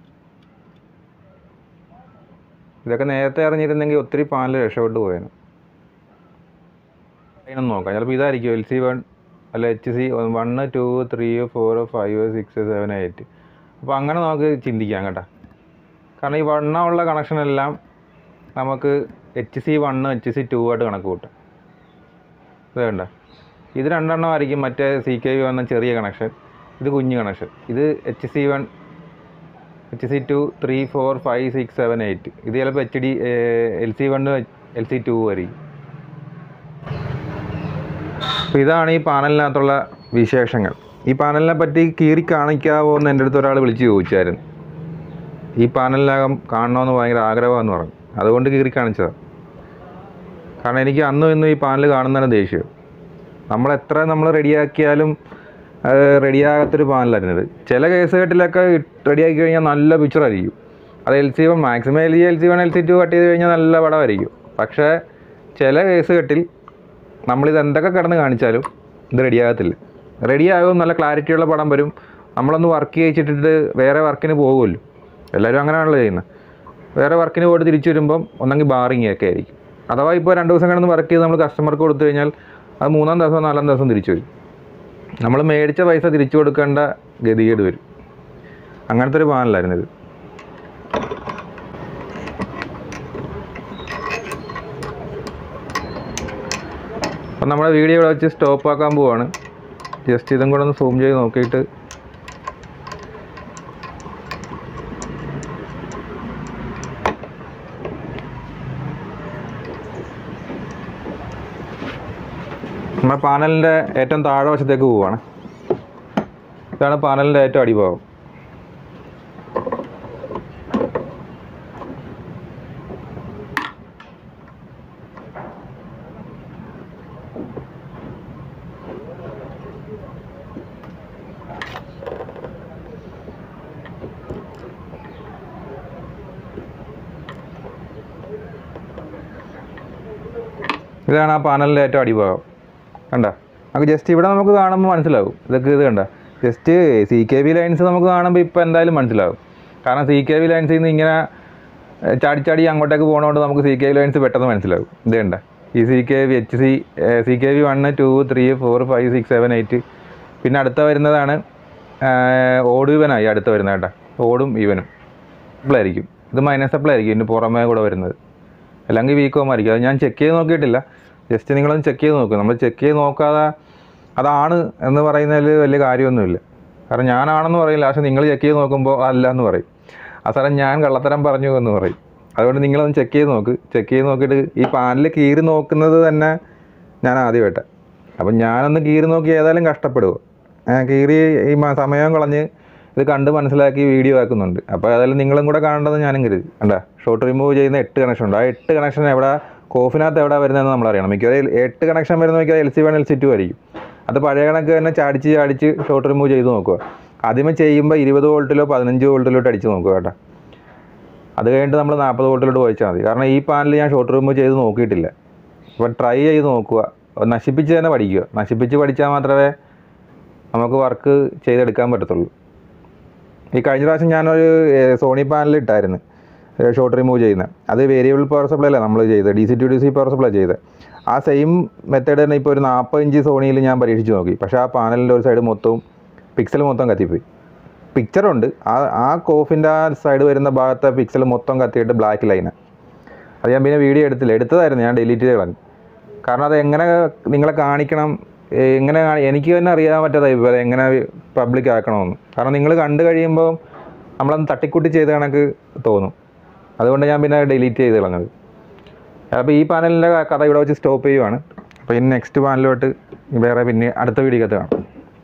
ഇതൊക്കെ നേരത്തെ അറിഞ്ഞിരുന്നെങ്കിൽ ഒത്തിരി പാനൽ രക്ഷപ്പെട്ടു പോയേനെ അതിനൊന്ന് നോക്കാം ചിലപ്പോൾ ഇതായിരിക്കും എൽ സി വൺ അല്ല H C one two three four five six seven eight അപ്പോൾ അങ്ങനെ നമുക്ക് ചിന്തിക്കാം കേട്ടോ കാരണം ഈ വണ്ണമുള്ള കണക്ഷനെല്ലാം നമുക്ക് H C one H C two ആയിട്ട് കണക്ക് കൂട്ടാം ഇത് വേണ്ട ഇത് രണ്ടെണ്ണം ആയിരിക്കും മറ്റേ സി കെ വി വന്ന ചെറിയ കണക്ഷൻ ഇത് കുഞ്ഞ് കണക്ഷൻ ഇത് H C one H C two three four five six seven eight ഇത് ചിലപ്പോൾ H D L C one L C two ആയിരിക്കും അപ്പോൾ ഇതാണ് ഈ പാനലിനകത്തുള്ള വിശേഷങ്ങൾ ഈ പാനലിനെ പറ്റി കീറി കാണിക്കാവോ എന്ന് എൻ്റെ അടുത്ത് ഒരാൾ വിളിച്ച് ചോദിച്ചായിരുന്നു ഈ പാനലിനകം കാണണമെന്ന് ഭയങ്കര ആഗ്രഹമാണെന്ന് പറഞ്ഞു അതുകൊണ്ട് കീറി കാണിച്ചതാണ് കാരണം എനിക്ക് അന്നും ഇന്നും ഈ പാനൽ കാണുന്നതിന് ദേഷ്യം നമ്മൾ എത്ര നമ്മൾ റെഡിയാക്കിയാലും റെഡിയാകാത്തൊരു പാനലായിരുന്നു ഇത് ചില കേസുകെട്ടിലൊക്കെ റെഡിയാക്കി കഴിഞ്ഞാൽ നല്ല പിക്ചറായിരിക്കും അത് L C one maximum L L C one L C two cut ചെയ്ത് കഴിഞ്ഞാൽ നല്ല പടമായിരിക്കും പക്ഷേ ചില കേസുകെട്ടിൽ നമ്മളിത് എന്തൊക്കെ കിടന്ന് കാണിച്ചാലും ഇത് റെഡിയാകത്തില്ല റെഡിയാകും നല്ല ക്ലാരിറ്റിയുള്ള പടം വരും നമ്മളൊന്ന് വർക്ക് ചെയ്യിച്ചിട്ടിട്ട് വേറെ വർക്കിന് പോകുമല്ലോ എല്ലാവരും അങ്ങനെയാണല്ലോ ചെയ്യുന്നത് വേറെ വർക്കിന് പോയിട്ട് തിരിച്ചു വരുമ്പം ഒന്നെങ്കിൽ ബാറിങ് ഒക്കെ ആയിരിക്കും അഥവാ ഇപ്പോൾ രണ്ട് ദിവസം കിടന്ന് വർക്ക് ചെയ്ത് നമ്മൾ കസ്റ്റമർക്ക് കൊടുത്തു കഴിഞ്ഞാൽ അത് മൂന്നാം ദിവസം നാലാം ദിവസം തിരിച്ചു വരും നമ്മൾ മേടിച്ച പൈസ തിരിച്ചു കൊടുക്കേണ്ട ഗതികേട് വരും അങ്ങനത്തെ ഒരു പാനലായിരുന്നു ഇത് അപ്പം നമ്മുടെ വീഡിയോ ഇവിടെ വെച്ച് സ്റ്റോപ്പ് ആക്കാൻ പോവാണ് ജസ്റ്റ് ഇതും കൂടെ ഒന്ന് സൂം ചെയ്ത് നോക്കിയിട്ട് നമ്മുടെ പാനലിൻ്റെ ഏറ്റവും താഴെ വശത്തേക്ക് പോവുകയാണ് ഇതാണ് പാനലിൻ്റെ ഏറ്റവും അടിഭാഗം ഇതാണ് ആ പാനലിൻ്റെ ഏറ്റവും അടിഭാഗം കണ്ട നമുക്ക് ജസ്റ്റ് ഇവിടെ നമുക്ക് കാണുമ്പോൾ മനസ്സിലാവും ഇതൊക്കെ ഇത് കണ്ട just C K B lines നമുക്ക് കാണുമ്പോൾ ഇപ്പോൾ എന്തായാലും മനസ്സിലാവും കാരണം സി കെ ബി ലൈൻസിൽ നിന്ന് ഇങ്ങനെ ഏഹ്, ചാടി ചാടി അങ്ങോട്ടേക്ക് പോകുന്നതുകൊണ്ട് നമുക്ക് സി കെ ബി ലൈൻസ് പെട്ടെന്ന് മനസ്സിലാവും ഇത് കണ്ട ഈ C K V H C C K V one two three four five six seven eight പിന്നെ അടുത്ത വരുന്നതാണ് ഏഹ്, ഓട് ഇവനായി അടുത്ത വരുന്നത് കേട്ടോ ഓടും ഇവനും സപ്ലൈ ആയിരിക്കും ഇത് മൈനസ് സപ്ലൈ ആയിരിക്കും ഇതിന് പുറമേ കൂടെ വരുന്നത് അല്ലെങ്കിൽ വീക്കോം ആയിരിക്കും അത് ഞാൻ ചെക്ക് ചെയ്ത് നോക്കിയിട്ടില്ല ജസ്റ്റ് നിങ്ങളൊന്ന് ചെക്ക് ചെയ്ത് നോക്കുക നമ്മൾ ചെക്ക് ചെയ്ത് നോക്കാതെ അതാണ് എന്ന് പറയുന്നതിൽ വലിയ കാര്യമൊന്നുമില്ല കാരണം ഞാനാണെന്ന് പറയില്ല പക്ഷെ നിങ്ങൾ ചെക്ക് ചെയ്ത് നോക്കുമ്പോൾ അല്ല എന്ന് പറയും ആ സാറേ ഞാൻ കള്ളത്തരം പറഞ്ഞു എന്ന് പറയും അതുകൊണ്ട് നിങ്ങളൊന്ന് ചെക്ക് ചെയ്ത് നോക്ക് ചെക്ക് ചെയ്ത് നോക്കിയിട്ട് ഈ പാനൽ കീറി നോക്കുന്നത് തന്നെ ഞാൻ ആദ്യമായിട്ട് അപ്പം ഞാനൊന്ന് കീറി നോക്കി ഏതായാലും കഷ്ടപ്പെടുമോ ഞാൻ കീറി ഈ മ- സമയം കളഞ്ഞ് ഇത് കണ്ട് മനസ്സിലാക്കി വീഡിയോ ആക്കുന്നുണ്ട് അപ്പോൾ ഏതായാലും നിങ്ങളും കൂടെ കാണേണ്ടത് ഞാനും കരുതി കണ്ടാ ഷോർട്ട് റിമൂവ് ചെയ്യുന്ന എട്ട് കണക്ഷൻ ഉണ്ട് ആ എട്ട് കണക്ഷൻ എവിടെ കോഫിനകത്ത് എവിടെ വരുന്നതെന്ന് നമ്മൾ അറിയണം മിക്കവാറും എട്ട് കണക്ഷൻ വരുന്ന മിക്കവാറും L C one L C two ആയിരിക്കും അത് പഴയ കണക്ക് തന്നെ ചാടിച്ച് ചാടിച്ച് ഷോർട്ട് റിമൂവ് ചെയ്ത് നോക്കുക ആദ്യമേ ചെയ്യുമ്പോൾ ഇരുപത് വോൾട്ടിലോ പതിനഞ്ച് വോൾട്ടിലോട്ട് അടിച്ച് നോക്കുക കേട്ടോ അത് കഴിഞ്ഞിട്ട് നമ്മൾ നാൽപ്പത് വോൾട്ടിലോട്ട് പോയിച്ചാൽ മതി കാരണം ഈ പാനൽ ഞാൻ ഷോർട്ട് റിമൂവ് ചെയ്ത് നോക്കിയിട്ടില്ല അപ്പോൾ ട്രൈ ചെയ്ത് നോക്കുക നശിപ്പിച്ച് തന്നെ പഠിക്കുക നശിപ്പിച്ച് പഠിച്ചാൽ മാത്രമേ നമുക്ക് വർക്ക് ചെയ്തെടുക്കാൻ പറ്റത്തുള്ളൂ ഈ കഴിഞ്ഞ പ്രാവശ്യം ഞാനൊരു ഏഹ്, സോണി പാനൽ ഇട്ടായിരുന്നു ഷോർട്ട് റിമൂവ് ചെയ്യുന്ന അത് വേരിയബിൾ പവർ സപ്ലൈ അല്ല നമ്മൾ ചെയ്തത് D C two D C power supply ചെയ്തത് ആ സെയിം മെത്തേഡ് തന്നെ ഇപ്പോൾ ഒരു നാൽപ്പത് ഇഞ്ച് സോണിയിൽ ഞാൻ പരീക്ഷിച്ച് നോക്കി പക്ഷേ ആ പാനലിൻ്റെ ഒരു സൈഡ് മൊത്തവും പിക്സൽ മൊത്തം കത്തിപ്പോയി പിക്ചറുണ്ട് ആ ആ കോഫിൻ്റെ ആ സൈഡ് വരുന്ന ഭാഗത്തെ പിക്സൽ മൊത്തം കത്തിയിട്ട് ബ്ലാക്ക് ലൈനാണ് അത് ഞാൻ പിന്നെ വീഡിയോ എടുത്തില്ല എടുത്തതായിരുന്നു ഞാൻ ഡിലീറ്റ് ചെയ്ത് കളഞ്ഞു കാരണം അത് എങ്ങനെ നിങ്ങളെ കാണിക്കണം ഏ, എങ്ങനെ കാണി- എനിക്ക് തന്നെ അറിയാൻ പറ്റാതായി ഇപ്പോൾ അത് എങ്ങനെ പബ്ലിക് ആക്കണമെന്ന് കാരണം നിങ്ങൾ കണ്ടു കഴിയുമ്പോൾ നമ്മളൊന്ന് തട്ടിക്കൂട്ടി ചെയ്ത കണക്ക് തോന്നും അതുകൊണ്ട് ഞാൻ പിന്നെ ഡിലീറ്റ് ചെയ്ത് കളഞ്ഞത് അപ്പോൾ ഈ പാനലിൻ്റെ കഥ ഇവിടെ വെച്ച് സ്റ്റോപ്പ് ചെയ്യുവാണ് അപ്പോൾ ഇനി നെക്സ്റ്റ് പാനലോട്ട് വേറെ പിന്നെ അടുത്ത വീഡിയോക്കകത്ത് കാണാം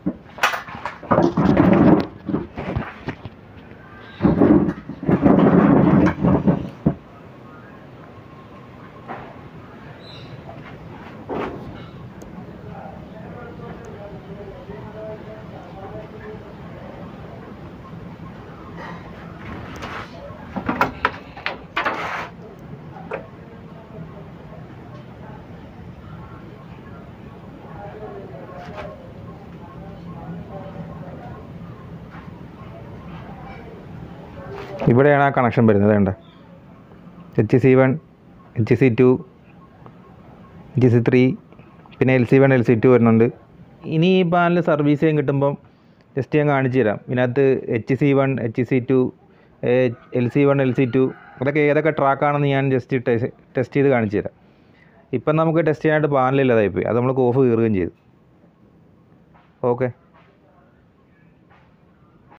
ഇവിടെയാണ് ആ കണക്ഷൻ വരുന്നത് വേണ്ട H C one H C two H C three പിന്നെ L C one L C two വരുന്നുണ്ട് ഇനി ഈ പാനൽ സർവീസ് ചെയ്യാൻ കിട്ടുമ്പം ജസ്റ്റ് ഞാൻ കാണിച്ചു തരാം ഇതിനകത്ത് H C one H C two L C one L C two അതൊക്കെ ഏതൊക്കെ ട്രാക്കാണെന്ന് ഞാൻ ജസ്റ്റ് ടെസ്റ്റ് ചെയ്ത് കാണിച്ചു തരാം ഇപ്പം നമുക്ക് ടെസ്റ്റ് ചെയ്യാനായിട്ട് പാനലില്ലാതായിപ്പോയി അത് നമ്മൾ കോഫ് കീറുകയും ചെയ്തു ഓക്കെ